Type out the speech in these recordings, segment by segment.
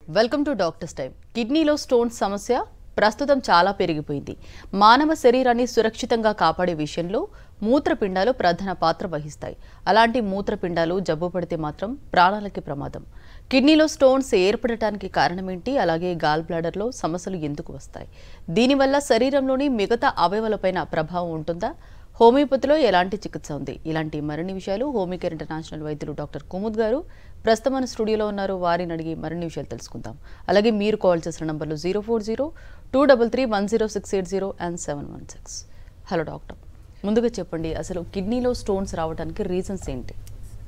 Welcome to doctors time కిడ్నీలో stones సమస్య ప్రస్తుతం చాలా పెరిగిపోయింది మానవ శరీరాన్ని సురక్షితంగా కాపాడే విషయంలో మూత్రపిండాలు ప్రధాన పాత్ర వహిస్తాయి అలాంటి మూత్రపిండాలు జబ్బు పడితే మాత్రం ప్రాణాలకి ప్రమాదం కిడ్నీలో స్టోన్స్ ఏర్పడటానికి కారణమేంటి అలాగే గాల్ బ్లాడర్లో సమస్యలు ఎందుకు వస్తాయి దీనివల్ల శరీరంలోని మిగతా అవయవాలపైన ప్రభావం ఉంటుందా హోమియోపతిలో ఎలాంటి చికిత్స ఉంది ఇలాంటి మరిన్ని విషయాలు హోమికేర్ ఇంటర్నేషనల్ వైద్యులు డాక్టర్ కుముద్ గారు ప్రస్తుతం మన స్టూడియోలో ఉన్నారు వారిని అడిగి మరిన్ని విషయాలు తెలుసుకుందాం అలాగే మీరు కాల్ చేసిన నంబర్లు zero four zero two double three one zero six eight zero and seven one six hello doctor ముందుగా చెప్పండి అసలు కిడ్నీలో స్టోన్స్ రావడానికి రీజన్స్ ఏంటి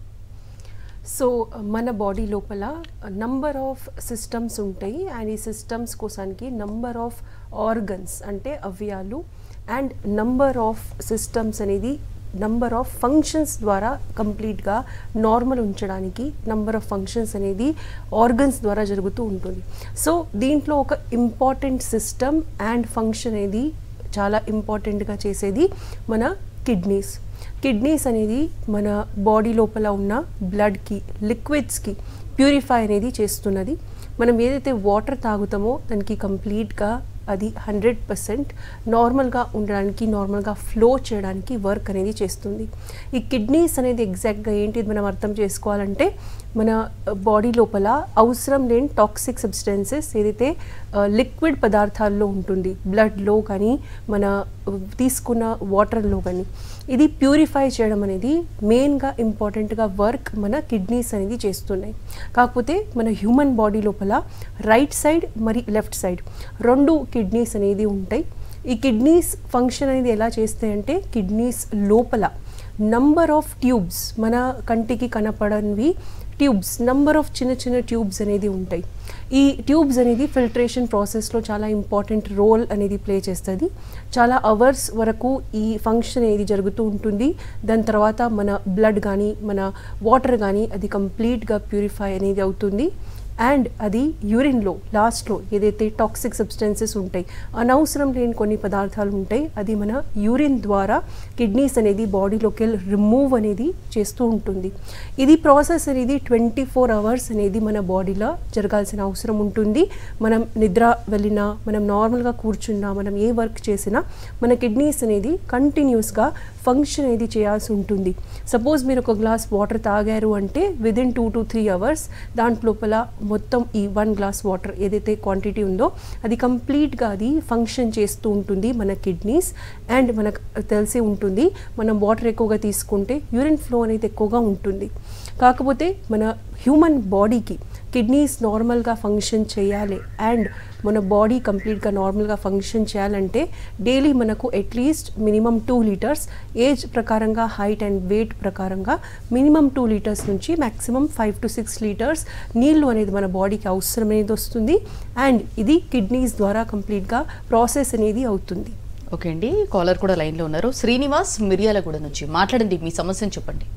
సో మన బాడీ లోపల నంబర్ ఆఫ్ సిస్టమ్స్ ఉంటాయి అండ్ ఈ సిస్టమ్స్ కోసానికి నంబర్ ఆఫ్ ఆర్గన్స్ అంటే అవయాలు అండ్ నంబర్ ఆఫ్ సిస్టమ్స్ అనేది నంబర్ ఆఫ్ ఫంక్షన్స్ ద్వారా కంప్లీట్గా నార్మల్ ఉంచడానికి నంబర్ ఆఫ్ ఫంక్షన్స్ అనేది ఆర్గన్స్ ద్వారా జరుగుతూ ఉంటుంది సో దీంట్లో ఒక ఇంపార్టెంట్ సిస్టమ్ అండ్ ఫంక్షన్ అనేది చాలా ఇంపార్టెంట్గా చేసేది మన కిడ్నీస్ కిడ్నీస్ అనేది మన బాడీ లోపల ఉన్న బ్లడ్కి లిక్విడ్స్కి ప్యూరిఫై అనేది చేస్తున్నది మనం ఏదైతే వాటర్ తాగుతామో దానికి కంప్లీట్గా అది హండ్రెడ్ పర్సెంట్ నార్మల్గా ఉండడానికి నార్మల్గా ఫ్లో చేయడానికి వర్క్ అనేది చేస్తుంది ఈ కిడ్నీస్ అనేది ఎగ్జాక్ట్గా ఏంటి మనం అర్థం చేసుకోవాలంటే మన బాడీ లోపల అవసరం లేని టాక్సిక్ సబ్స్టెన్సెస్ ఏదైతే లిక్విడ్ పదార్థాల్లో ఉంటుంది బ్లడ్లో కానీ మన తీసుకున్న వాటర్లో కానీ ఇది ప్యూరిఫై చేయడం అనేది మెయిన్గా ఇంపార్టెంట్గా వర్క్ మన కిడ్నీస్ అనేది చేస్తున్నాయి కాకపోతే మన హ్యూమన్ బాడీ లోపల రైట్ సైడ్ మరి లెఫ్ట్ సైడ్ రెండు కిడ్నీస్ అనేది ఉంటాయి ఈ కిడ్నీస్ ఫంక్షన్ అనేది ఎలా చేస్తాయంటే కిడ్నీస్ లోపల నంబర్ ఆఫ్ ట్యూబ్స్ మన కంటికి కనపడనివి ట్యూబ్స్ నంబర్ ఆఫ్ చిన్న చిన్న ట్యూబ్స్ అనేది ఉంటాయి ఈ ట్యూబ్స్ అనేది ఫిల్టరేషన్ ప్రాసెస్లో చాలా ఇంపార్టెంట్ రోల్ అనేది ప్లే చేస్తుంది చాలా అవర్స్ వరకు ఈ ఫంక్షన్ అనేది జరుగుతూ ఉంటుంది దాని తర్వాత మన బ్లడ్ కానీ మన వాటర్ కానీ అది కంప్లీట్గా ప్యూరిఫై అనేది అవుతుంది అండ్ అది యూరిన్లో లాస్ట్లో ఏదైతే టాక్సిక్ సబ్స్టెన్సెస్ ఉంటాయి అనవసరం లేని కొన్ని పదార్థాలు ఉంటాయి అది మన యూరిన్ ద్వారా కిడ్నీస్ అనేది బాడీలోకి వెళ్ళి రిమూవ్ అనేది చేస్తూ ఉంటుంది ఇది ప్రాసెస్ అనేది ట్వంటీ ఫోర్ అవర్స్ అనేది మన బాడీలో జరగాల్సిన అవసరం ఉంటుంది మనం నిద్ర వెళ్ళినా మనం నార్మల్గా కూర్చున్నా మనం ఏ వర్క్ చేసినా మన కిడ్నీస్ అనేది కంటిన్యూస్గా ఫంక్షన్ అనేది చేయాల్సి ఉంటుంది సపోజ్ మీరు ఒక గ్లాస్ వాటర్ తాగారు అంటే within two to three hours దాంట్లోపల మొత్తం ఈ వన్ గ్లాస్ వాటర్ ఏదైతే క్వాంటిటీ ఉందో అది కంప్లీట్గా అది ఫంక్షన్ చేస్తూ ఉంటుంది మన కిడ్నీస్ అండ్ మనకు తెలిసి ఉంటుంది మనం వాటర్ ఎక్కువగా తీసుకుంటే యూరిన్ ఫ్లో అనేది ఎక్కువగా ఉంటుంది కాకపోతే మన హ్యూమన్ బాడీకి కిడ్నీస్ నార్మల్గా ఫంక్షన్ చేయాలి అండ్ మన బాడీ కంప్లీట్గా నార్మల్గా ఫంక్షన్ చేయాలంటే డైలీ మనకు at least minimum two litres age ప్రకారంగా హైట్ అండ్ వెయిట్ ప్రకారంగా మినిమం టూ లీటర్స్ నుంచి maximum five to six litres నీళ్ళు అనేది మన బాడీకి అవసరం అనేది వస్తుంది అండ్ ఇది కిడ్నీస్ ద్వారా కంప్లీట్గా ప్రాసెస్ అనేది అవుతుంది ఓకే అండి కాలర్ కూడా లైన్లో ఉన్నారు శ్రీనివాస్ మిర్యాలగూడ నుంచి మాట్లాడండి మీ సమస్యను చెప్పండి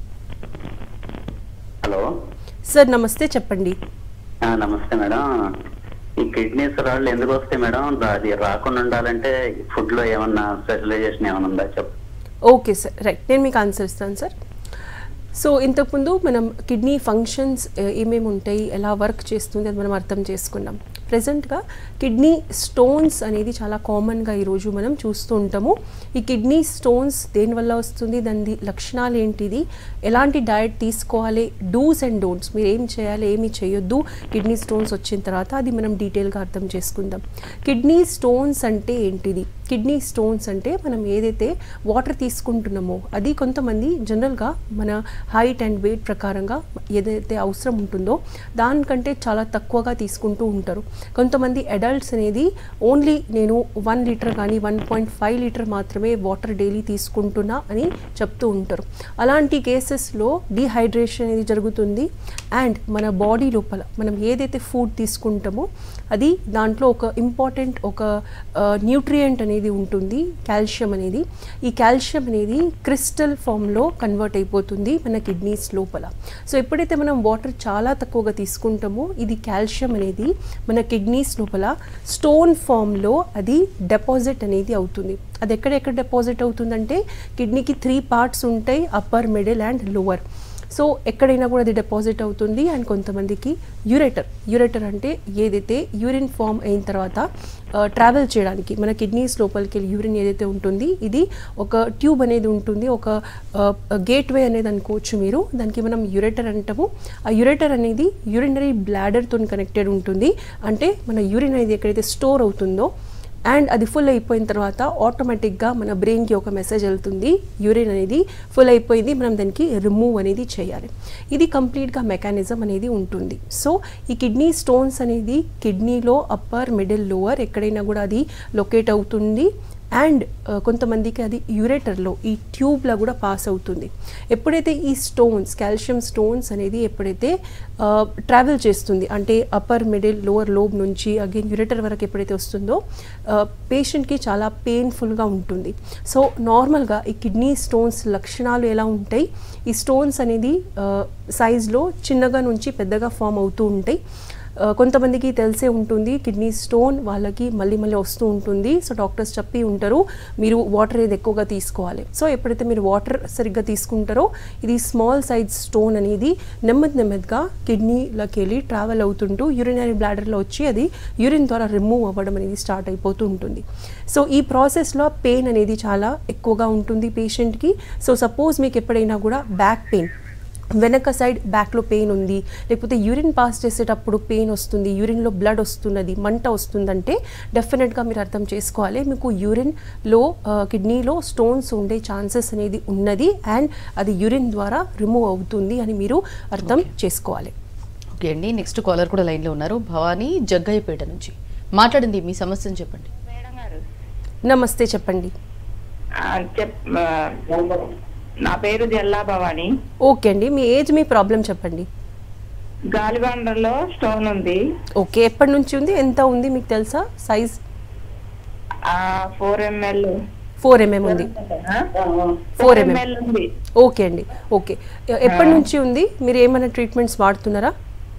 హలో సార్ నమస్తే చెప్పండి ఆ, నమస్తే మేడం ఈ కిడ్నీస్ రాళ్ళు ఎందుకు వస్తాయి మేడం రా- అది రాకుండా ఉండాలంటే ఫుడ్ లో ఏమన్నా స్పెషలైజేషన్ ఏమైనా ఉందా చెప్పు ఓకే సార్ రైట్ నేను మీకు ఆన్సర్ ఇస్తాను సార్ సో ఇంతకుముందు మనం కిడ్నీ ఫంక్షన్స్ ఏమేమి ఉంటాయి ఎలా వర్క్ చేస్తుంది అని మనం అర్థం చేసుకున్నాం ప్రజెంట్గా కిడ్నీ స్టోన్స్ అనేది చాలా కామన్గా ఈరోజు మనం చూస్తూ ఉంటాము ఈ కిడ్నీ స్టోన్స్ దేనివల్ల వస్తుంది దాని లక్షణాలు ఏంటిది ఎలాంటి డయట్ తీసుకోవాలి డూస్ అండ్ డోంట్స్ మీరు ఏం చేయాలి ఏమి చేయొద్దు కిడ్నీ స్టోన్స్ వచ్చిన తర్వాత అది మనం డీటెయిల్గా అర్థం చేసుకుందాం కిడ్నీ స్టోన్స్ అంటే ఏంటిది కిడ్నీ స్టోన్స్ అంటే మనం ఏదైతే వాటర్ తీసుకుంటున్నామో అది కొంతమంది జనరల్గా మన హైట్ అండ్ వెయిట్ ప్రకారంగా ఏదైతే అవసరం ఉంటుందో దానికంటే చాలా తక్కువగా తీసుకుంటూ ఉంటారు కొంతమంది అడల్ట్స్ అనేది ఓన్లీ నేను వన్ లీటర్ కానీ వన్ పాయింట్ ఫైవ్ లీటర్ మాత్రమే వాటర్ డైలీ తీసుకుంటున్నా అని చెప్తూ ఉంటారు అలాంటి కేసెస్లో డీహైడ్రేషన్ అనేది జరుగుతుంది అండ్ మన బాడీ లోపల మనం ఏదైతే ఫుడ్ తీసుకుంటామో అది దాంట్లో ఒక ఇంపార్టెంట్ ఒక న్యూట్రియంట్ అనేది ఉంటుంది కాల్షియం అనేది ఈ కాల్షియం అనేది క్రిస్టల్ ఫామ్లో కన్వర్ట్ అయిపోతుంది మన కిడ్నీస్ లోపల సో ఎప్పుడైతే మనం వాటర్ చాలా తక్కువగా తీసుకుంటామో ఇది కాల్షియం అనేది మన కిడ్నీస్ లోపల స్టోన్ ఫామ్లో అది డిపాజిట్ అనేది అవుతుంది అది ఎక్కడెక్కడ డిపాజిట్ అవుతుందంటే కిడ్నీకి త్రీ పార్ట్స్ ఉంటాయి upper middle and lower so ఎక్కడైనా కూడా అది డిపాజిట్ అవుతుంది అండ్ కొంతమందికి యూరేటర్ యూరేటర్ అంటే ఏదైతే యూరిన్ ఫామ్ అయిన తర్వాత ట్రావెల్ చేయడానికి మన కిడ్నీస్ లోపలికి వెళ్ళి యూరిన్ ఏదైతే ఉంటుంది ఇది ఒక ట్యూబ్ అనేది ఉంటుంది ఒక గేట్ వే అనేది అనుకోవచ్చు మీరు దానికి మనం యూరేటర్ అంటాము ఆ యూరేటర్ అనేది యూరినరీ బ్లాడర్తో కనెక్టెడ్ ఉంటుంది అంటే మన యూరిన్ అనేది ఎక్కడైతే స్టోర్ అవుతుందో అండ్ అది ఫుల్ అయిపోయిన తర్వాత ఆటోమేటిక్గా మన బ్రెయిన్కి ఒక మెసేజ్ వెళ్తుంది యూరిన్ అనేది ఫుల్ అయిపోయింది మనం దానికి రిమూవ్ అనేది చేయాలి ఇది కంప్లీట్గా మెకానిజం అనేది ఉంటుంది సో ఈ కిడ్నీ స్టోన్స్ అనేది కిడ్నీలో అప్పర్ మిడిల్ లోవర్ ఎక్కడైనా కూడా అది లొకేట్ అవుతుంది అండ్ కొంతమందికి అది యూరేటర్లో ఈ ట్యూబ్లో కూడా పాస్ అవుతుంది ఎప్పుడైతే ఈ స్టోన్స్ కాల్షియం స్టోన్స్ అనేది ఎప్పుడైతే ట్రావెల్ చేస్తుంది అంటే అప్పర్ మిడిల్ లోవర్ లోబ్ నుంచి అగైన్ యూరేటర్ వరకు ఎప్పుడైతే వస్తుందో పేషెంట్కి చాలా పెయిన్ఫుల్గా ఉంటుంది సో నార్మల్గా ఈ కిడ్నీ స్టోన్స్ లక్షణాలు ఎలా ఉంటాయి ఈ స్టోన్స్ అనేది సైజ్లో చిన్నగా నుంచి పెద్దగా ఫామ్ అవుతూ ఉంటాయి ఆ, కొంతమందికి తెలిసే ఉంటుంది కిడ్నీ స్టోన్ వాళ్ళకి మళ్ళీ మళ్ళీ వస్తూ ఉంటుంది సో డాక్టర్స్ చెప్పి ఉంటారు మీరు వాటర్ ఏది ఎక్కువగా తీసుకోవాలి సో ఎప్పుడైతే మీరు వాటర్ సరిగ్గా తీసుకుంటారో ఇది స్మాల్ సైజ్ స్టోన్ అనేది నెమ్మది నెమ్మదిగా కిడ్నీలోకి వెళ్ళి ట్రావెల్ అవుతుంటూ యూరినరీ బ్లాడర్లో వచ్చి అది యూరిన్ ద్వారా రిమూవ్ అవ్వడం అనేది స్టార్ట్ అయిపోతూ ఉంటుంది సో ఈ ప్రాసెస్లో పెయిన్ అనేది చాలా ఎక్కువగా ఉంటుంది పేషెంట్కి సో సపోజ్ మీకు ఎప్పుడైనా కూడా బ్యాక్ పెయిన్ వెనక సైడ్ బ్యాక్లో పెయిన్ ఉంది లేకపోతే యూరిన్ పాస్ చేసేటప్పుడు పెయిన్ వస్తుంది యూరిన్లో బ్లడ్ వస్తున్నది మంట వస్తుందంటే డెఫినెట్గా మీరు అర్థం చేసుకోవాలి మీకు యూరిన్లో కిడ్నీలో స్టోన్స్ ఉండే ఛాన్సెస్ అనేది ఉన్నది అండ్ అది యూరిన్ ద్వారా రిమూవ్ అవుతుంది అని మీరు అర్థం చేసుకోవాలి ఓకే అండి నెక్స్ట్ కాలర్ కూడా లైన్లో ఉన్నారు భవానీ జగ్గయ్యపేట నుంచి మాట్లాడింది మీ సమస్యను చెప్పండి మేడం గారు నమస్తే చెప్పండి ఆ, చెప్ ఆ, నా పేరు జల్లా భవాని ఓకే అండి మీ ఏజ్ మీ ప్రాబ్లం చెప్పండి గాలిబండలో స్టోన్ ఉంది ఓకే ఎప్పటి నుంచి ఉంది ఎంత ఉంది మీకు తెలుసా size four ML four MM ఉంది ఫోర్ ఎంఎల్ ఉంది ఓకే అండి ఓకే ఎ- ఎప్పటి నుంచి ఉంది మీరు ఏమైనా ట్రీట్మెంట్స్ వాడుతున్నారా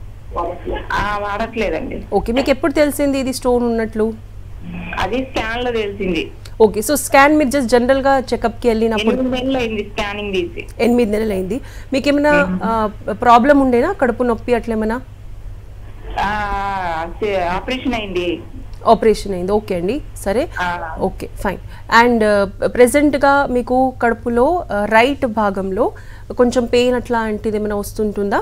ఆ, వాడట్లేదండి ఓకే మీకు ఎప్పుడు తెలిసింది ఇది స్టోన్ ఉన్నట్లు అది స్కాన్ లో తెలిసింది ఓకే సో స్కాన్ మీరు జస్ట్ జనరల్గా చెకప్కి వెళ్ళినప్పుడు ఎనిమిది నెలలు అయింది స్కానింగ్ తీసి ఎనిమిది నెలలు అయింది మీకు ఏమైనా ప్రాబ్లం ఉండేనా కడుపు నొప్పి అట్లా ఏమైనా ఆ, చే- ఆపరేషన్ అయింది ఆపరేషన్ అయింది ఓకే అండి సరే ఆ, ఓకే ఫైన్ అండ్ ప్రెసెంట్గా మీకు కడుపులో రైట్ భాగంలో కొంచెం పెయిన్ అట్లాంటిది ఏమైనా వస్తుంటుందా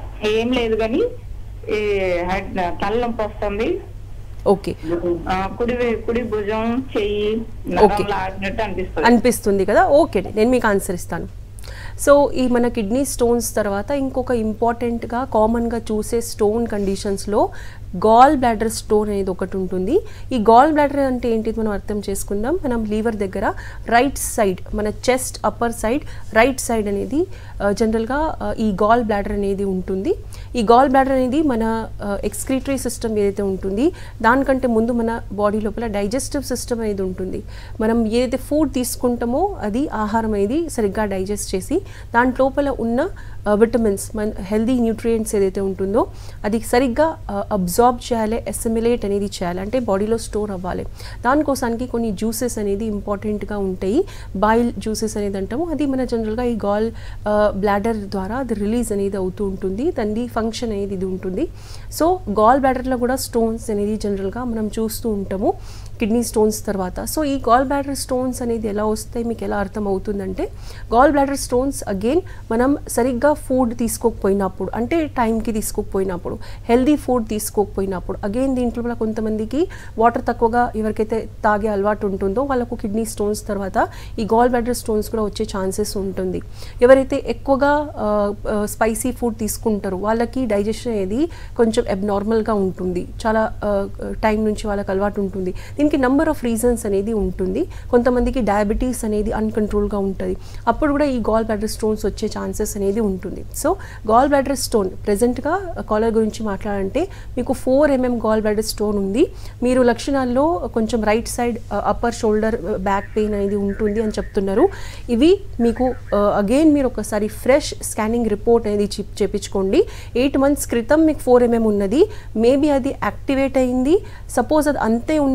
ఏం లేదు కానీ ఈ హెడ్ తలనొప్పి వస్తుంది ఓకే ఆ, కుడి కుడి భుజం చెయ్యి Okay. నరం లాగినట్టు అనిపిస్తుంది అనిపిస్తుంది కదా ఓకే అండి నేను మీకు ఆన్సర్ ఇస్తాను సో ఈ మన కిడ్నీ స్టోన్స్ తర్వాత ఇంకొక ఇంపార్టెంట్గా కామన్గా చూసే స్టోన్ కండిషన్స్లో గాల్ బ్లాడర్ స్టోన్ అనేది ఒకటి ఉంటుంది ఈ గాల్ బ్లాడర్ అంటే ఏంటిది మనం అర్థం చేసుకుందాం మనం లీవర్ దగ్గర రైట్ సైడ్ మన chest upper side right side అనేది జనరల్గా ఈ గాల్ బ్లాడర్ అనేది ఉంటుంది ఈ గాల్ బ్లాడర్ అనేది మన ఎక్స్క్రీటరీ సిస్టమ్ ఏదైతే ఉంటుంది దానికంటే ముందు మన బాడీ లోపల డైజెస్టివ్ సిస్టమ్ అనేది ఉంటుంది మనం ఏదైతే ఫుడ్ తీసుకుంటామో అది ఆహారం అనేది సరిగ్గా డైజెస్ట్ చేసి దాంట్ లోపల ఉన్న విటమిన్స్ మన హెల్దీ న్యూట్రియంట్స్ ఏదైతే ఉంటుందో అది సరిగ్గా అబ్జార్బ్ చేయాలి ఎస్సిమిలేట్ అనేది చేయాలి అంటే బాడీలో స్టోర్ అవ్వాలి దానికోసానికి కొన్ని జ్యూసెస్ అనేది ఇంపార్టెంట్గా ఉంటాయి బాయిల్ జ్యూసెస్ అనేది అంటాము అది మన జనరల్గా ఈ గాల్ బ్లాడర్ ద్వారా అది రిలీజ్ అనేది అవుతూ ఉంటుంది దాని ఫంక్షన్ అనేది ఇది ఉంటుంది సో గాల్ బ్లాడర్లో కూడా స్టోన్స్ అనేది జనరల్గా మనం చూస్తూ ఉంటాము కిడ్నీ స్టోన్స్ తర్వాత సో ఈ గాల్ బ్లాడర్ స్టోన్స్ అనేది ఎలా వస్తాయి మీకు ఎలా అర్థం అవుతుందంటే గాల్ బ్లాడర్ స్టోన్స్ అగైన్ మనం సరిగ్గా ఫుడ్ తీసుకోకపోయినప్పుడు అంటే టైంకి తీసుకోకపోయినప్పుడు హెల్దీ ఫుడ్ తీసుకోకపోయినప్పుడు అగైన్ దీంట్లో కూడా కొంతమందికి వాటర్ తక్కువగా ఎవరికైతే తాగే అలవాటు ఉంటుందో వాళ్ళకు కిడ్నీ స్టోన్స్ తర్వాత ఈ గాల్ బ్లాడర్ స్టోన్స్ కూడా వచ్చే ఛాన్సెస్ ఉంటుంది ఎవరైతే ఎక్కువగా స్పైసీ ఫుడ్ తీసుకుంటారో వాళ్ళకి డైజెషన్ అనేది కొంచెం అబ్నార్మల్గా ఉంటుంది చాలా టైం నుంచి వాళ్ళకి అలవాటు ఉంటుంది దీనికి నెంబర్ ఆఫ్ రీజన్స్ అనేది ఉంటుంది కొంతమందికి డయాబెటీస్ అనేది అన్కంట్రోల్గా ఉంటుంది అప్పుడు కూడా ఈ గాల్ బ్లాడర్ స్టోన్స్ వచ్చే ఛాన్సెస్ అనేది ఉంటుంది సో గాల్ బ్లాడర్ స్టోన్ ప్రెసెంట్గా కాలర్ గురించి మాట్లాడంటే మీకు four mm gall bladder stone ఉంది మీరు లక్షణాల్లో కొంచెం right side upper shoulder back pain అనేది ఉంటుంది అని చెప్తున్నారు ఇవి మీకు అగైన్ మీరు ఒకసారి ఫ్రెష్ స్కానింగ్ రిపోర్ట్ అనేది చి- చేపించుకోండి ఎయిట్ మంత్స్ క్రితం మీకు ఫోర్ ఎంఎం ఉన్నది మేబీ అది యాక్టివేట్ అయింది సపోజ్ అది అంతే ఉన్నా కూడా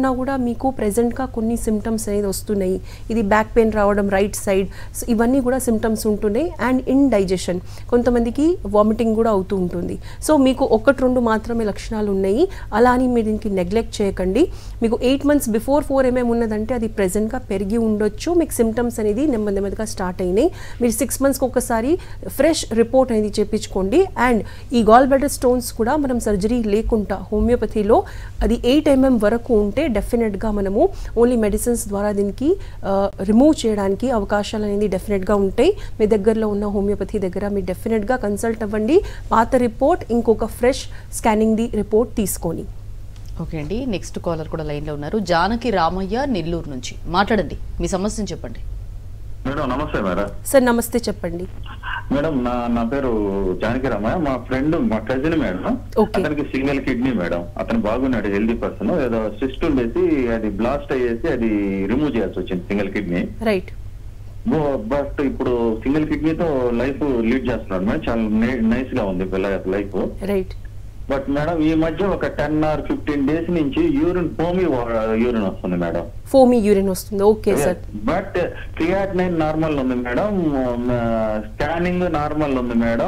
మీకు ప్రెజెంట్గా కొన్ని సిమ్టమ్స్ అనేది వస్తున్నాయి ఇది బ్యాక్ పెయిన్ రావడం రైట్ సైడ్ ఇవన్నీ కూడా సిమ్టమ్స్ ఉంటున్నాయి అండ్ ఇన్ డైజెషన్ కొంతమందికి వామిటింగ్ కూడా అవుతూ ఉంటుంది సో మీకు ఒకటి రెండు మాత్రమే లక్షణాలు ఉన్నాయి అలా అని మీరు దీనికి నెగ్లెక్ట్ చేయకండి మీకు eight months before four mm ఉన్నదంటే అది ప్రెజెంట్గా పెరిగి ఉండొచ్చు మీకు సిమ్టమ్స్ అనేది నెమ్మది నెమ్మదిగా స్టార్ట్ అయినాయి మీరు సిక్స్ మంత్స్కి ఒకసారి ఫ్రెష్ రిపోర్ట్ అనేది చేపించుకోండి అండ్ ఈ గాల్ బ్లాడర్ స్టోన్స్ కూడా మనం సర్జరీ లేకుండా హోమియోపతిలో అది ఎయిట్ ఎంఎం వరకు ఉంటే డెఫినెట్గా మనము ఓన్లీ మెడిసిన్స్ ద్వారా దీనికి రిమూవ్ చేయడానికి అవకాశాలు అనేది డెఫినెట్గా ఉంటాయి మీ దగ్గరలో ఉన్న హోమియోపతి దగ్గర మీరు డెఫినెట్గా కన్సల్ట్ అవ్వండి పాత రిపోర్ట్ ఇంకొక ఫ్రెష్ స్కానింగ్ ది రిపోర్ట్ తీసుకొని ఓకే అండి నెక్స్ట్ కాలర్ కూడా లైన్లో ఉన్నారు జానకి రామయ్య నెల్లూరు నుంచి మాట్లాడండి మీ సమస్యను చెప్పండి మేడం నమస్తే మేడం సార్ నమస్తే చెప్పండి మేడం నా నా పేరు జానకిరామయ్య మా ఫ్రెండ్ మా కజిన్ మేడం Okay. అతనికి సింగిల్ కిడ్నీ మేడం అతను బాగున్నాడు హెల్దీ పర్సన్ ఏదో సిస్ట్ ఉండేసి అది బ్లాస్ట్ అయ్యేసి అది రిమూవ్ చేయాల్సి వచ్చింది సింగిల్ కిడ్నీ రైట్ బట్ ఇప్పుడు సింగిల్ కిడ్నీతో లైఫ్ లీడ్ చేస్తున్నాడు మేడం చాలా నైస్ గా ఉంది లైఫ్ రైట్ బట్ మేడం ఈ మధ్య ఒక టెన్ ఆర్ ఫిఫ్టీన్ డేస్ నుంచి యూరిన్ పోమి యూరిన్ వస్తుంది మేడం ఫోమీ యూరిన్ వస్తుంది okay sir but creatinine normal ఉంది మేడం స్కానింగ్ నార్మల్ ఉంది మేడం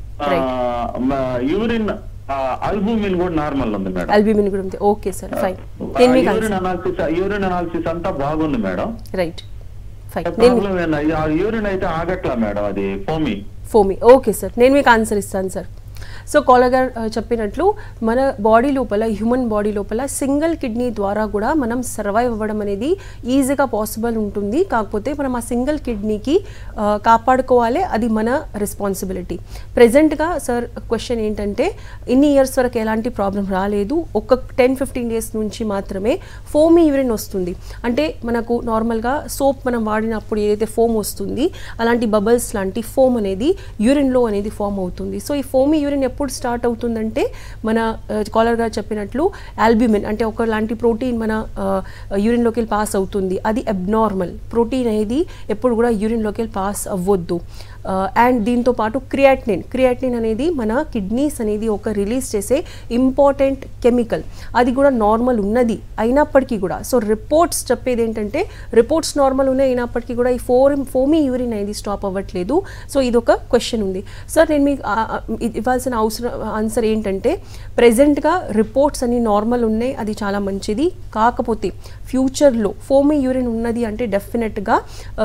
యూరిన్ అల్బూమిన్ కూడా నార్మల్ ఉంది మేడం అల్బిమిన్ కూడా ఉంది ఓకే సార్ ఫైన్ నేను మీకు యూరిన్ అనాలిసిస్ యూరిన్ అనాలిసిస్ అంతా బాగుంది మేడం రైట్ ఫైన్ నేను ప్రాబ్లం ఏంది యూరిన్ అయితే ఆగట్లా మేడం అది ఫోమి ఫోమీ ఓకే సార్ నేను మీకు ఆన్సర్ ఇస్తాను సార్ సో కాలర్ గారు ఆ, చెప్పినట్లు మన బాడీ లోపల హ్యూమన్ బాడీ లోపల సింగిల్ కిడ్నీ ద్వారా కూడా మనం సర్వైవ్ అవ్వడం అనేది ఈజీగా పాసిబుల్ ఉంటుంది కాకపోతే మనం ఆ సింగిల్ కిడ్నీకి ఆ, కాపాడుకోవాలి అది మన రెస్పాన్సిబిలిటీ ప్రజెంట్గా సార్ క్వశ్చన్ ఏంటంటే ఇన్ని ఇయర్స్ వరకు ఎలాంటి ప్రాబ్లం రాలేదు ఒక టెన్ ఫిఫ్టీన్ డేస్ నుంచి మాత్రమే ఫోమీ యూరిన్ వస్తుంది అంటే మనకు నార్మల్గా సోప్ మనం వాడినప్పుడు ఏదైతే ఫోమ్ వస్తుంది అలాంటి బబల్స్ లాంటి ఫోమ్ అనేది యూరిన్లో అనేది ఫామ్ అవుతుంది సో ఈ ఫోమీ యూరిన్ ఎప్పుడు స్టార్ట్ అవుతుందంటే మన కాలర్ గారు చెప్పినట్లు ఆల్బ్యూమిన్ అంటే ఒకలాంటి ప్రోటీన్ మన యూరిన్లోకి వెళ్ళి పాస్ అవుతుంది అది అబ్నార్మల్ ప్రోటీన్ అనేది ఎప్పుడు కూడా యూరిన్లోకి వెళ్ళి పాస్ అవ్వద్దు అండ్ దీంతో పాటు క్రియాటినిన్ క్రియాటినిన్ అనేది మన కిడ్నీస్ అనేది ఒక రిలీజ్ చేసే ఇంపార్టెంట్ కెమికల్ అది కూడా నార్మల్ ఉన్నది అయినప్పటికీ కూడా సో రిపోర్ట్స్ చెప్పేది ఏంటంటే రిపోర్ట్స్ నార్మల్ ఉన్నాయి అయినప్పటికీ కూడా ఈ ఫోర్ ఫోమీ యూరిన్ అనేది స్టాప్ అవ్వట్లేదు సో ఇది ఒక క్వశ్చన్ ఉంది సార్ నేను మీకు ఆ, ఆ, ఇది ఇవ్వాల్సిన అవసరం ఆన్సర్ ఏంటంటే ప్రెజెంట్గా రిపోర్ట్స్ అన్ని నార్మల్ ఉన్నాయి అది చాలా మంచిది కాకపోతే ఫ్యూచర్లో ఫోమీ యూరిన్ ఉన్నది అంటే డెఫినెట్గా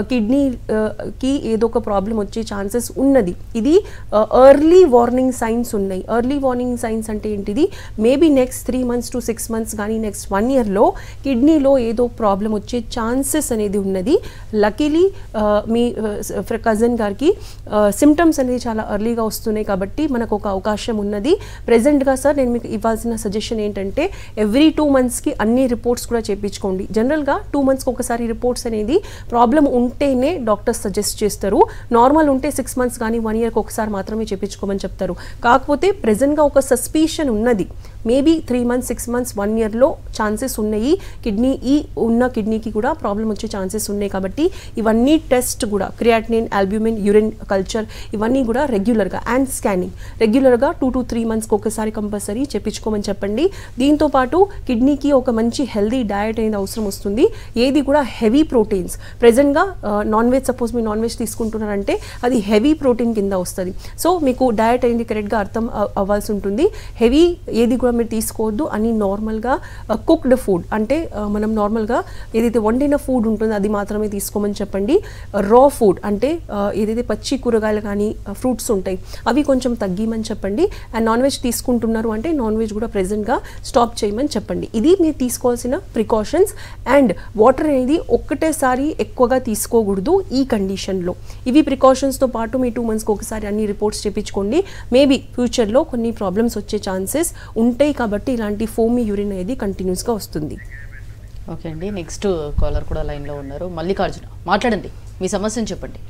కిడ్నీకి ఏదో ఒక ప్రాబ్లం వచ్చే ఛాన్సెస్ ఉన్నది ఇది ఎర్లీ వార్నింగ్ సైన్స్ ఉన్నాయి ఎర్లీ వార్నింగ్ సైన్స్ అంటే ఏంటిది maybe next three months to six months కానీ నెక్స్ట్ వన్ ఇయర్లో కిడ్నీలో ఏదో ప్రాబ్లం వచ్చే ఛాన్సెస్ అనేది ఉన్నది లకీలీ మీ కజన్ గారికి సిమ్టమ్స్ అనేది చాలా ఎర్లీగా వస్తున్నాయి కాబట్టి మనకు ఒక అవకాశం ఉన్నది ప్రెజెంట్గా సార్ నేను మీకు ఇవ్వాల్సిన సజెషన్ ఏంటంటే ఎవ్రీ టూ మంత్స్కి అన్ని రిపోర్ట్స్ కూడా చేయించుకోండి జనరల్గా టూ మంత్స్కి ఒకసారి రిపోర్ట్స్ అనేది ప్రాబ్లం ఉంటేనే డాక్టర్స్ సజెస్ట్ చేస్తారు నార్మల్ ఉంటే సిక్స్ మంత్స్ కానీ వన్ ఇయర్కి ఒకసారి మాత్రమే చేయించుకోమని చెప్తారు కాకపోతే ప్రెజెంట్గా ఒక సస్పీషన్ ఉన్నది maybe three months six months one ఇయర్లో ఛాన్సెస్ ఉన్నాయి కిడ్నీ ఈ ఉన్న కిడ్నీకి కూడా ప్రాబ్లం వచ్చే ఛాన్సెస్ ఉన్నాయి కాబట్టి ఇవన్నీ టెస్ట్ కూడా క్రియాటినిన్ ఆల్బ్యూమిన్ యూరిన్ కల్చర్ ఇవన్నీ కూడా రెగ్యులర్గా అండ్ స్కానింగ్ రెగ్యులర్గా టూ టు త్రీ మంత్స్కి ఒకసారి కంపల్సరీ చేపించుకోమని చెప్పండి దీంతో పాటు కిడ్నీకి ఒక మంచి హెల్దీ డయట్ అనేది అవసరం వస్తుంది ఏది కూడా హెవీ ప్రోటీన్స్ ప్రెజెంట్గా నాన్ వెజ్ సపోజ్ మీరు నాన్ వెజ్ తీసుకుంటున్నారంటే అది హెవీ ప్రోటీన్ కింద వస్తుంది సో మీకు డయట్ అనేది కరెక్ట్గా అర్థం అవ్- అవ్వాల్సి ఉంటుంది హెవీ ఏది కూడా మీరు తీసుకోవద్దు అని నార్మల్గా కుక్డ్ ఫుడ్ అంటే ఆ, మనం నార్మల్గా ఏదైతే వండిన ఫుడ్ ఉంటుందో అది మాత్రమే తీసుకోమని చెప్పండి రా ఫుడ్ అంటే ఆ, ఏదైతే పచ్చి కూరగాయలు కానీ ఫ్రూట్స్ ఉంటాయి అవి కొంచెం తగ్గిమని చెప్పండి అండ్ నాన్ వెజ్ తీసుకుంటున్నారు అంటే నాన్ వెజ్ కూడా ప్రెజెంట్గా స్టాప్ చేయమని చెప్పండి ఇది మీరు తీసుకోవాల్సిన ప్రికాషన్స్ అండ్ వాటర్ అనేది ఒక్కటేసారి ఎక్కువగా తీసుకోకూడదు ఈ కండిషన్లో ఇవి ప్రికాషన్స్తో పాటు మీ టూ మంత్స్కి ఒకసారి అన్ని రిపోర్ట్స్ చేయించుకోండి మేబీ ఫ్యూచర్లో కొన్ని ప్రాబ్లమ్స్ వచ్చే ఛాన్సెస్ ఉంటాయి కాబట్టి ఇలాంటి ఫోమీ యూరిన్ అనేది కంటిన్యూస్గా వస్తుంది ఓకే అండి నెక్స్ట్ కాలర్ కూడా లైన్లో ఉన్నారు మల్లికార్జున మాట్లాడండి మీ సమస్యను చెప్పండి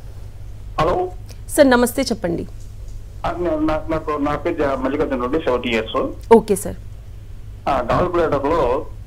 హలో సార్ నమస్తే చెప్పండి ఆ, నా- నా- నాకు నా పేరు జ- Mallikarjuna Reddy seventy years okay sir gall bladder లో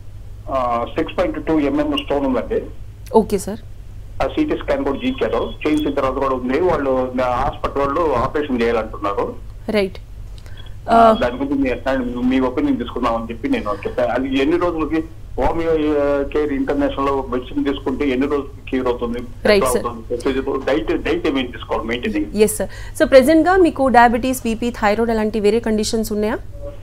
six point two mm stone ఉందండి ఓకే సార్ ఆ సిటీ స్కాన్ కూడా జీయించారు చేయించిన తర్వాత కూడా ఉంది వాళ్ళు నా హాస్పిటల్ వాళ్ళు ఆపరేషన్ చేయాలంటున్నారు రైట్ ఆ, దాని గురించి మీ- మీ ఒపీనియన్ తీసుకుందాం అని చెప్పి నేను చెప్పాను అది ఎన్ని రోజులకి హోమియో కేర్ ఇంటర్నేషనల్ లో మెడిసిన్ తీసుకుంటే ఎన్ని రోజులు క్యూర్ అవుతుంది Right, sir. డైట్ డైట్ ఏమేమి తీసుకోవాలి మెయింటైనింగ్ ఎస్ సార్ సో ప్రెసెంట్గా మీకు డయాబెటీస్ బీపీ థైరాయిడ్ అలాంటి వేరే కండిషన్స్ ఉన్నాయా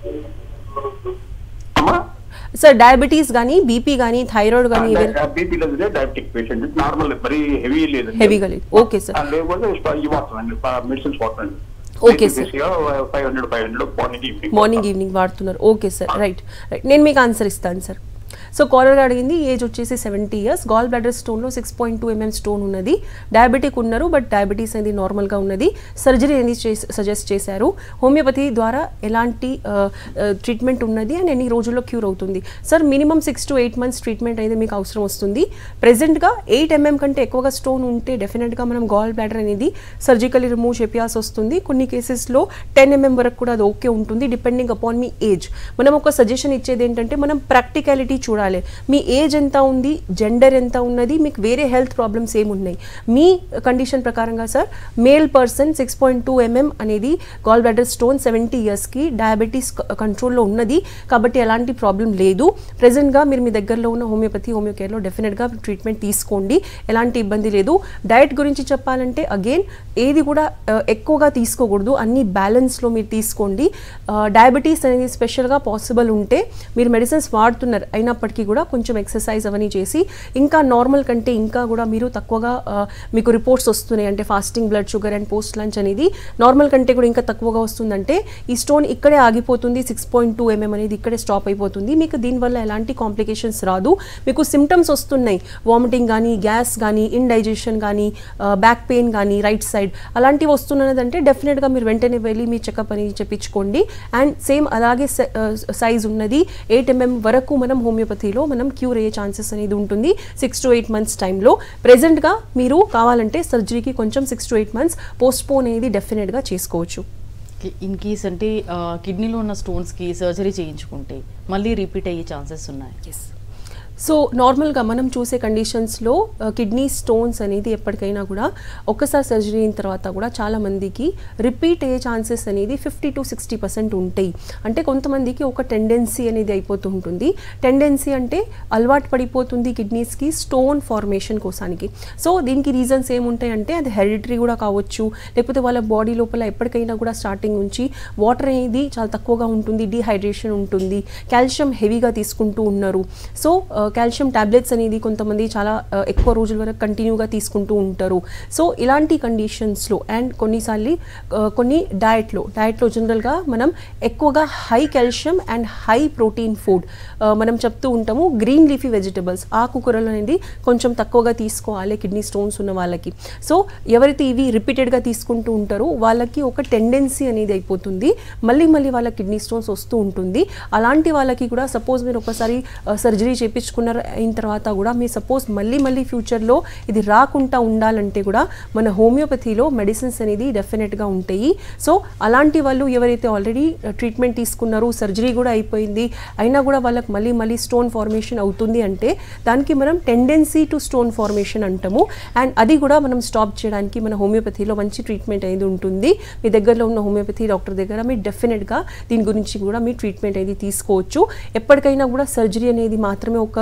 అమ్మా సార్ డయాబెటీస్ కానీ బీపీ కానీ థైరాయిడ్ కానీ వేరే బీపీ లేదు డయాబెటిక్ పేషెంట్ నార్మల్ మరి హెవీ లేదు హెవీగా లేదు ఓకే సార్ ఆ, లేకపోతే ఇవి వాడుతుందండి మెడిసిన్స్ వాడుతుంది Okay, sir. Five hundred five hundred morning evening morning evening వాడుతున్నారు ఓకే సార్ రైట్ రైట్ నేను మీకు ఆన్సర్ ఇస్తాను సార్ సో కాలర్ అడిగింది ఏజ్ వచ్చేసి సెవెంటీ ఇయర్స్ గాల్ బ్లాడర్ స్టోన్లో six point two mm stone ఉన్నది డయాబెటిక్ ఉన్నారు బట్ డయాబెటీస్ అనేది నార్మల్గా ఉన్నది సర్జరీ అనేది సజెస్ట్ చేశారు హోమియోపతి ద్వారా ఎలాంటి ట్రీట్మెంట్ ఉన్నది అండ్ ఎన్ని రోజుల్లో క్యూర్ అవుతుంది sir minimum six to eight months treatment అనేది మీకు అవసరం వస్తుంది ప్రెసెంట్గా ఎయిట్ ఎంఎం కంటే ఎక్కువగా స్టోన్ ఉంటే డెఫినెట్గా మనం గాల్ బ్లాడర్ అనేది సర్జికలీ రిమూవ్ చేయాల్సి వస్తుంది కొన్ని కేసెస్లో టెన్ ఎంఎం వరకు కూడా అది ఓకే ఉంటుంది డిపెండింగ్ అపాన్ మీ ఏజ్ మనం ఒక సజెషన్ ఇచ్చేది ఏంటంటే మనం ప్రాక్టికాలిటీ చూడాలి మీ ఏజ్ ఎంత ఉంది జెండర్ ఎంత ఉన్నది మీకు వేరే హెల్త్ ప్రాబ్లమ్స్ ఏమున్నాయి మీ కండిషన్ ప్రకారంగా sir male person six point two mm అనేది గాల్ బ్లాడర్ స్టోన్ సెవెంటీ ఇయర్స్కి డయాబెటీస్ కంట్రోల్లో ఉన్నది కాబట్టి ఎలాంటి ప్రాబ్లం లేదు ప్రెసెంట్గా మీరు మీ దగ్గరలో ఉన్న హోమియోపతి హోమియో కేర్లో డెఫినెట్గా ట్రీట్మెంట్ తీసుకోండి ఎలాంటి ఇబ్బంది లేదు డయట్ గురించి చెప్పాలంటే అగైన్ ఏది కూడా ఆ, ఎక్కువగా తీసుకోకూడదు అన్ని బ్యాలెన్స్లో మీరు తీసుకోండి డయాబెటీస్ అనేది స్పెషల్గా పాసిబుల్ ఉంటే మీరు మెడిసిన్స్ వాడుతున్నారు అయినప్పటికీ కూడా కొంచెం ఎక్సర్సైజ్ అవన్నీ చేసి ఇంకా నార్మల్ కంటే ఇంకా కూడా మీరు తక్కువగా ఆ, మీకు రిపోర్ట్స్ వస్తున్నాయి అంటే fasting blood sugar and post lunch అనేది నార్మల్ కంటే కూడా ఇంకా తక్కువగా వస్తుందంటే ఈ స్టోన్ ఇక్కడే ఆగిపోతుంది సిక్స్ పాయింట్ టూ ఎంఎం అనేది ఇక్కడే స్టాప్ అయిపోతుంది మీకు దీనివల్ల ఎలాంటి కాంప్లికేషన్స్ రాదు మీకు సిమ్టమ్స్ వస్తున్నాయి వామిటింగ్ కానీ గ్యాస్ కానీ ఇండైజెషన్ కానీ బ్యాక్ పెయిన్ కానీ రైట్ సైడ్ అలాంటివి వస్తున్నదంటే డెఫినెట్గా మీరు వెంటనే వెళ్ళి మీ చెకప్ అనేది చెప్పించుకోండి అండ్ సేమ్ అలాగే సైజ్ ఉన్నది ఎయిట్ ఎంఎం వరకు మనం హోమియోపతిలో మనం క్యూర్ అయ్యే ఛాన్సెస్ అనేది ఉంటుంది సిక్స్ టు ఎయిట్ మంత్స్ టైంలో ప్రెసెంట్గా మీరు కావాలంటే సర్జరీకి కొంచెం six to eight months postpone అనేది డెఫినెట్గా చేసుకోవచ్చు ఇన్ కేస్ అంటే ఆ, కిడ్నీలో ఉన్న స్టోన్స్కి సర్జరీ చేయించుకుంటే మళ్ళీ రిపీట్ అయ్యే ఛాన్సెస్ ఉన్నాయి ఎస్ సో నార్మల్గా మనం చూసే కండిషన్స్లో కిడ్నీ స్టోన్స్ అనేది ఎప్పటికైనా కూడా ఒక్కసారి సర్జరీ అయిన తర్వాత కూడా చాలా మందికి రిపీట్ అయ్యే ఛాన్సెస్ అనేది ఫిఫ్టీ టు సిక్స్టీ పర్సెంట్ ఉంటాయి అంటే కొంతమందికి ఒక టెండెన్సీ అనేది అయిపోతూ ఉంటుంది టెండెన్సీ అంటే అలవాటు పడిపోతుంది కిడ్నీస్కి స్టోన్ ఫార్మేషన్ కోసానికి సో దీనికి రీజన్స్ ఏముంటాయి అంటే అది హెరిటరీ కూడా కావచ్చు లేకపోతే వాళ్ళ బాడీ లోపల ఎప్పటికైనా కూడా స్టార్టింగ్ నుంచి వాటర్ అనేది చాలా తక్కువగా ఉంటుంది డీహైడ్రేషన్ ఉంటుంది కాల్షియం హెవీగా తీసుకుంటూ ఉన్నారు సో కాల్షియం టాబ్లెట్స్ అనేది కొంతమంది చాలా ఆ, ఎక్కువ రోజుల వరకు కంటిన్యూగా తీసుకుంటూ ఉంటారు సో ఇలాంటి కండిషన్స్లో అండ్ కొన్నిసార్లు ఆ, కొన్ని డయట్లో డయట్లో జనరల్గా మనం ఎక్కువగా high calcium and high protein food మనం చెప్తూ ఉంటాము గ్రీన్ లీఫీ వెజిటబుల్స్ ఆకుకూరలు అనేది కొంచెం తక్కువగా తీసుకోవాలి కిడ్నీ స్టోన్స్ ఉన్న వాళ్ళకి సో ఎవరైతే ఇవి రిపీటెడ్గా తీసుకుంటూ ఉంటారో వాళ్ళకి ఒక టెండెన్సీ అనేది అయిపోతుంది మళ్ళీ మళ్ళీ వాళ్ళ కిడ్నీ స్టోన్స్ వస్తూ ఉంటుంది అలాంటి వాళ్ళకి కూడా సపోజ్ మీరు ఒకసారి సర్జరీ చేయించుకున్నారు అయిన తర్వాత కూడా మీరు సపోజ్ మళ్ళీ మళ్ళీ ఫ్యూచర్లో ఇది రాకుండా ఉండాలంటే కూడా మన హోమియోపతిలో మెడిసిన్స్ అనేది డెఫినెట్గా ఉంటాయి సో అలాంటి వాళ్ళు ఎవరైతే ఆల్రెడీ ట్రీట్మెంట్ తీసుకున్నారు సర్జరీ కూడా అయిపోయింది అయినా కూడా వాళ్ళకి మళ్ళీ మళ్ళీ స్టోన్ ఫార్మేషన్ అవుతుంది అంటే దానికి మనం టెండెన్సీ టు స్టోన్ ఫార్మేషన్ అంటాము అండ్ అది కూడా మనం స్టాప్ చేయడానికి మన హోమియోపతిలో మంచి ట్రీట్మెంట్ అనేది ఉంటుంది మీ దగ్గరలో ఉన్న హోమియోపతి డాక్టర్ దగ్గర మీరు డెఫినెట్గా దీని గురించి కూడా మీ ట్రీట్మెంట్ అనేది తీసుకోవచ్చు ఎప్పటికైనా కూడా సర్జరీ అనేది మాత్రమే ఒక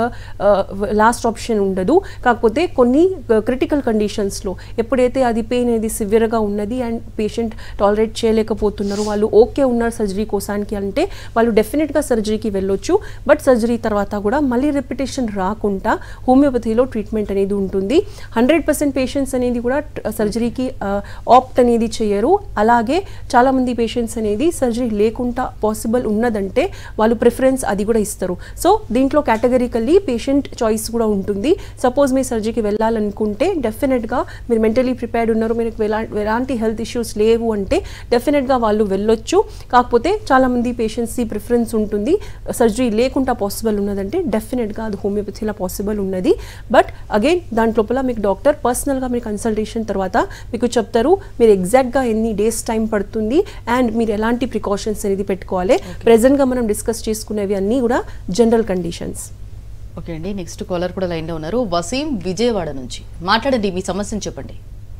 లాస్ట్ ఆప్షన్ ఉండదు కాకపోతే కొన్ని క్రిటికల్ కండిషన్స్లో ఎప్పుడైతే అది పెయిన్ అనేది సివియర్గా ఉన్నది అండ్ పేషెంట్ టాలరేట్ చేయలేకపోతున్నారు వాళ్ళు ఓకే ఉన్నారు సర్జరీ కోసానికి అంటే వాళ్ళు డెఫినెట్గా సర్జరీకి వెళ్ళొచ్చు బట్ సర్జరీ తర్వాత కూడా మళ్ళీ రిపిటేషన్ రాకుండా హోమియోపతిలో ట్రీట్మెంట్ అనేది ఉంటుంది హండ్రెడ్ పర్సెంట్ పేషెంట్స్ అనేది కూడా సర్జరీకి ఆప్ట్ అనేది చేయరు అలాగే చాలామంది పేషెంట్స్ అనేది సర్జరీ లేకుండా పాసిబుల్ ఉన్నదంటే వాళ్ళు ప్రిఫరెన్స్ అది కూడా ఇస్తారు సో దీంట్లో కేటగిరికల్లీ పేషెంట్ చాయిస్ కూడా ఉంటుంది సపోజ్ మీ సర్జరీకి వెళ్ళాలనుకుంటే డెఫినెట్గా మీరు మెంటలీ ప్రిపేర్డ్ ఉన్నారు మీకు ఎలా ఎలాంటి హెల్త్ ఇష్యూస్ లేవు అంటే డెఫినెట్గా వాళ్ళు వెళ్ళొచ్చు కాకపోతే చాలామంది పేషెంట్స్కి ప్రిఫరెన్స్ ఉంటుంది సర్జరీ లేకుండా పాసిబుల్ ఉన్నదంటే డెఫినెట్గా అది హోమియోపతిలో పాసిబుల్ ఉన్నది బట్ అగైన్ దాంట్లోపల మీకు డాక్టర్ పర్సనల్గా మీరు కన్సల్టేషన్ తర్వాత మీకు చెప్తారు మీరు ఎగ్జాక్ట్గా ఎన్ని డేస్ టైం పడుతుంది అండ్ మీరు ఎలాంటి ప్రికాషన్స్ అనేది పెట్టుకోవాలి ప్రెసెంట్గా మనం డిస్కస్ చేసుకునేవి అన్నీ కూడా జనరల్ కండిషన్స్ ఓకే అండి నెక్స్ట్ కాలర్ కూడా లైన్లో ఉన్నారు వసీం విజయవాడ నుంచి మాట్లాడండి మీ సమస్యను చెప్పండి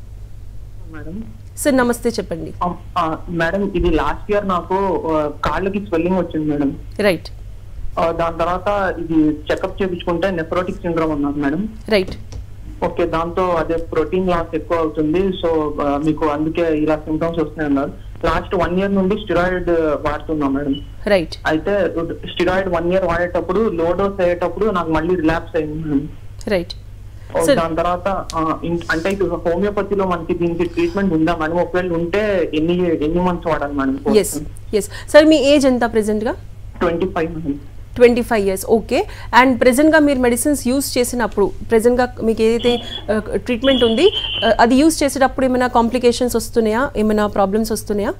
మేడం సార్ నమస్తే చెప్పండి ఆ, ఆ, మేడం ఇది లాస్ట్ ఇయర్ నాకు ఆ, కాళ్ళకి స్వెల్లింగ్ వచ్చింది మేడం రైట్ ఆ, దాని తర్వాత ఇది చెకప్ చేయించుకుంటే నెఫ్రోటిక్ సిండ్రోమ్ అన్నారు మేడం రైట్ ఓకే దాంతో అదే ప్రోటీన్ లాస్ ఎక్కువ అవుతుంది సో ఆ, మీకు అందుకే ఇలా సిమ్టమ్స్ వస్తున్నాయి అన్నారు లాస్ట్ వన్ ఇయర్ నుండి స్టిరాయిడ్ వాడుతున్నాం మేడం రైట్ అయితే స్టిరాయిడ్ వన్ ఇయర్ వాడేటప్పుడు లో డోస్ అయ్యేటప్పుడు నాకు మళ్ళీ రిలాప్స్ అయింది మేడం రైట్ ఓ, Sir- దాని తర్వాత ఆ, ఇం- అంటే ఇప్పుడు హోమియోపతిలో మనకి దీనికి ట్రీట్మెంట్ ఉందా మేడం ఒకవేళ ఉంటే ఎన్ని ఎన్ని మంత్స్ వాడాలి మేడం ఎస్ ఎస్ సార్ మీ ఏజ్ ఎంత ప్రెసెంట్గా twenty five madam twenty five years okay and ప్రెజెంట్గా మీరు మెడిసిన్స్ యూస్ చేసినప్పుడు ప్రెజెంట్గా మీకు ఏదైతే ట్రీట్మెంట్ ఉంది uh, అది యూస్ చేసేటప్పుడు ఏమైనా కాంప్లికేషన్స్ వస్తున్నాయా ఏమైనా ప్రాబ్లమ్స్ వస్తున్నాయా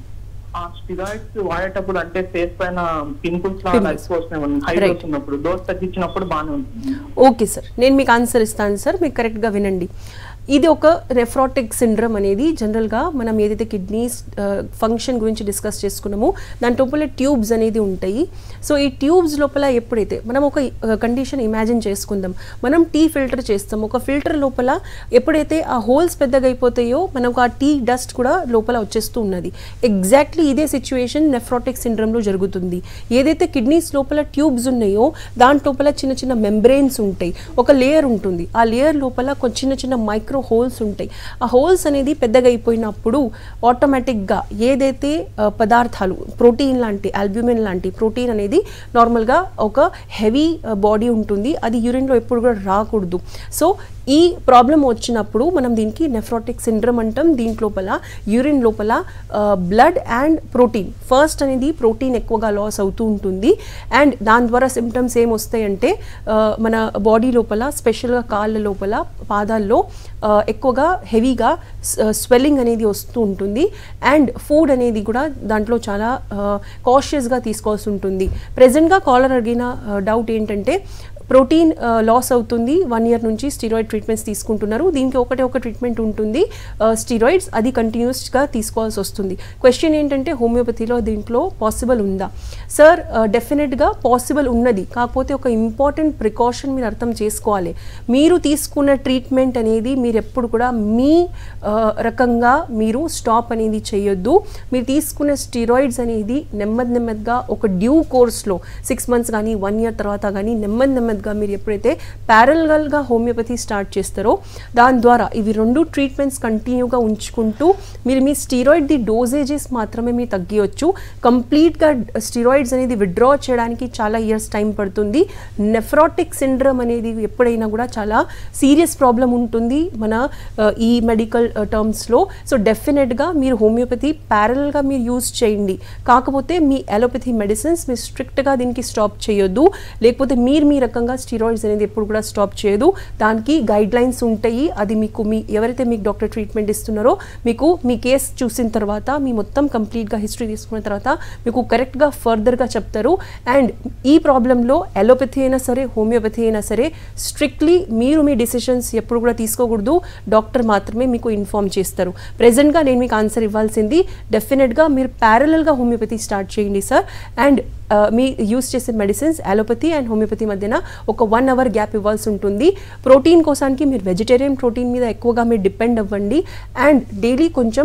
ఆ స్టిరాయిడ్స్ వాడేటప్పుడు అంటే ఫేస్ పైన పింపుల్స్ లాగా Pimples. ఎక్కువ వస్తున్నాయి మేడం హై Right. డోస్ ఉన్నప్పుడు డోస్ తగ్గించినప్పుడు బాగానే ఉంటుంది ఓకే సార్ నేను మీకు ఆన్సర్ ఇస్తాను సార్ మీకు కరెక్ట్గా వినండి ఇది ఒక నెఫ్రాటిక్ సిండ్రమ్ అనేది జనరల్గా మనం ఏదైతే కిడ్నీస్ ఫంక్షన్ గురించి డిస్కస్ చేసుకున్నామో దాని లోపల ట్యూబ్స్ అనేది ఉంటాయి సో ఈ ట్యూబ్స్ లోపల ఎప్పుడైతే మనం ఒక కండిషన్ ఇమాజిన్ చేసుకుందాం మనం టీ ఫిల్టర్ చేస్తాం ఒక ఫిల్టర్ లోపల ఎప్పుడైతే ఆ హోల్స్ పెద్దగా అయిపోతాయో మనకు ఆ టీ డస్ట్ కూడా లోపల వచ్చేస్తూ ఉన్నది ఎగ్జాక్ట్లీ ఇదే సిచ్యువేషన్ నెఫ్రాటిక్ సిండ్రమ్లో జరుగుతుంది ఏదైతే కిడ్నీస్ లోపల ట్యూబ్స్ ఉన్నాయో దాని లోపల చిన్న చిన్న మెంబ్రెయిన్స్ ఉంటాయి ఒక లేయర్ ఉంటుంది ఆ లేయర్ లోపల కొ- చిన్న చిన్న మైక్రో హోల్స్ ఉంటాయి ఆ హోల్స్ అనేది పెద్దగా అయిపోయినప్పుడు ఆటోమేటిక్గా ఏదైతే ఆ, పదార్థాలు ప్రోటీన్ లాంటి ఆల్బ్యూమిన్ లాంటి ప్రోటీన్ అనేది నార్మల్గా ఒక హెవీ బాడీ ఉంటుంది అది యూరిన్లో ఎప్పుడు కూడా రాకూడదు సో ఈ ప్రాబ్లం వచ్చినప్పుడు మనం దీనికి నెఫ్రాటిక్ సిండ్రమ్ అంటాం దీంట్ లోపల యూరిన్ లోపల బ్లడ్ అండ్ ప్రోటీన్ ఫస్ట్ అనేది ప్రోటీన్ ఎక్కువగా లాస్ అవుతూ ఉంటుంది అండ్ దాని ద్వారా సిమ్టమ్స్ ఏం వస్తాయంటే ఆ, మన బాడీ లోపల స్పెషల్గా కాళ్ళ లోపల పాదాల్లో ఆ, ఎక్కువగా హెవీగా స్వెల్లింగ్ అనేది వస్తూ ఉంటుంది అండ్ ఫుడ్ అనేది కూడా దాంట్లో చాలా కాషియస్గా తీసుకోవాల్సి ఉంటుంది ప్రజెంట్గా కాలర్ అడిగిన డౌట్ ఏంటంటే ప్రోటీన్ లాస్ అవుతుంది వన్ ఇయర్ నుంచి స్టీరాయిడ్ ట్రీట్మెంట్స్ తీసుకుంటున్నారు దీనికి ఒకటే ఒక ట్రీట్మెంట్ ఉంటుంది స్టీరాయిడ్స్ అది కంటిన్యూస్గా తీసుకోవాల్సి వస్తుంది క్వశ్చన్ ఏంటంటే హోమియోపతిలో దీంట్లో పాసిబుల్ ఉందా సార్ డెఫినెట్గా పాసిబుల్ ఉన్నది కాకపోతే ఒక ఇంపార్టెంట్ ప్రికాషన్ మీరు అర్థం చేసుకోవాలి మీరు తీసుకున్న ట్రీట్మెంట్ అనేది మీరు ఎప్పుడు కూడా మీ ఆ, రకంగా మీరు స్టాప్ అనేది చేయొద్దు మీరు తీసుకున్న స్టీరాయిడ్స్ అనేది నెమ్మది నెమ్మదిగా ఒక డ్యూ కోర్స్లో సిక్స్ మంత్స్ కానీ వన్ ఇయర్ తర్వాత కానీ నెమ్మది నెమ్మదిగా మీరు ఎప్పుడైతే ప్యారల్గా హోమియోపతి స్టార్ట్ చేస్తారో దాని ద్వారా ఇవి రెండు ట్రీట్మెంట్స్ కంటిన్యూగా ఉంచుకుంటూ మీరు మీ స్టీరాయిడ్ ది డోసేజెస్ మాత్రమే మీరు తగ్గియొచ్చు కంప్లీట్గా స్టీరాయిడ్స్ అనేది విత్డ్రా చేయడానికి చాలా ఇయర్స్ టైం పడుతుంది నెఫ్రాటిక్ సిండ్రమ్ అనేది ఎప్పుడైనా కూడా చాలా సీరియస్ ప్రాబ్లం ఉంటుంది మన ఆ, ఈ మెడికల్ టర్మ్స్లో సో డెఫినెట్గా మీరు హోమియోపతి ప్యారల్గా మీరు యూజ్ చేయండి కాకపోతే మీ అలోపతి మెడిసిన్స్ మీరు స్ట్రిక్ట్గా దీనికి స్టాప్ చేయొద్దు లేకపోతే మీరు మీ రకంగా స్టీరాయిడ్స్ అనేది ఎప్పుడు కూడా స్టాప్ చేయదు దానికి గైడ్ లైన్స్ ఉంటాయి అది మీకు మీ ఎవరైతే మీకు డాక్టర్ ట్రీట్మెంట్ ఇస్తున్నారో మీకు మీ కేస్ చూసిన తర్వాత మీ మొత్తం కంప్లీట్గా హిస్టరీ తీసుకున్న తర్వాత మీకు కరెక్ట్గా ఫర్దర్గా చెప్తారు అండ్ ఈ ప్రాబ్లంలో అలోపతి అయినా సరే హోమియోపతి అయినా సరే స్ట్రిక్ట్లీ మీరు మీ డిసిషన్స్ ఎప్పుడు కూడా తీసుకోకూడదు డాక్టర్ మాత్రమే మీకు ఇన్ఫార్మ్ చేస్తారు ప్రెజెంట్గా నేను మీకు ఆన్సర్ ఇవ్వాల్సింది డెఫినెట్గా మీరు ప్యారలల్గా హోమియోపతి స్టార్ట్ చేయండి సార్ అండ్ మీ యూస్ చేసే మెడిసిన్స్ అలోపతి అండ్ హోమియోపతి మధ్యన ఒక వన్ అవర్ గ్యాప్ ఇవ్వాల్సి ఉంటుంది ప్రోటీన్ కోసానికి మీరు వెజిటేరియన్ ప్రోటీన్ మీద ఎక్కువగా మీరు డిపెండ్ అవ్వండి అండ్ డైలీ కొంచెం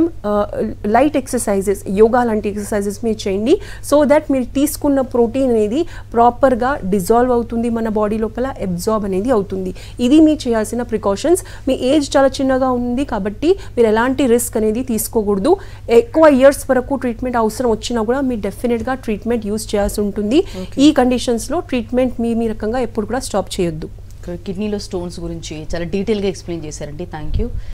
లైట్ ఎక్సర్సైజెస్ యోగా లాంటి ఎక్సర్సైజెస్ మీరు చేయండి సో దట్ మీరు తీసుకున్న ప్రోటీన్ అనేది ప్రాపర్గా డిజాల్వ్ అవుతుంది మన బాడీ లోపల అబ్జార్బ్ అనేది అవుతుంది ఇది మీరు చేయాల్సిన ప్రికాషన్స్ మీ ఏజ్ చాలా చిన్నగా ఉంది కాబట్టి మీరు ఎలాంటి రిస్క్ అనేది తీసుకోకూడదు ఎక్కువ ఇయర్స్ వరకు ట్రీట్మెంట్ అవసరం వచ్చినా కూడా మీరు డెఫినెట్గా ట్రీట్మెంట్ యూస్ చేయాల్సి ఉంటుంది ఈ కండిషన్స్లో ట్రీట్మెంట్ మీ మీ రకంగా ఎప్పుడు కూడా స్టాప్ చేయొద్దు కిడ్నీలో స్టోన్స్ గురించి చాలా డీటెయిల్గా ఎక్స్ప్లెయిన్ చేశారండి థ్యాంక్ యూ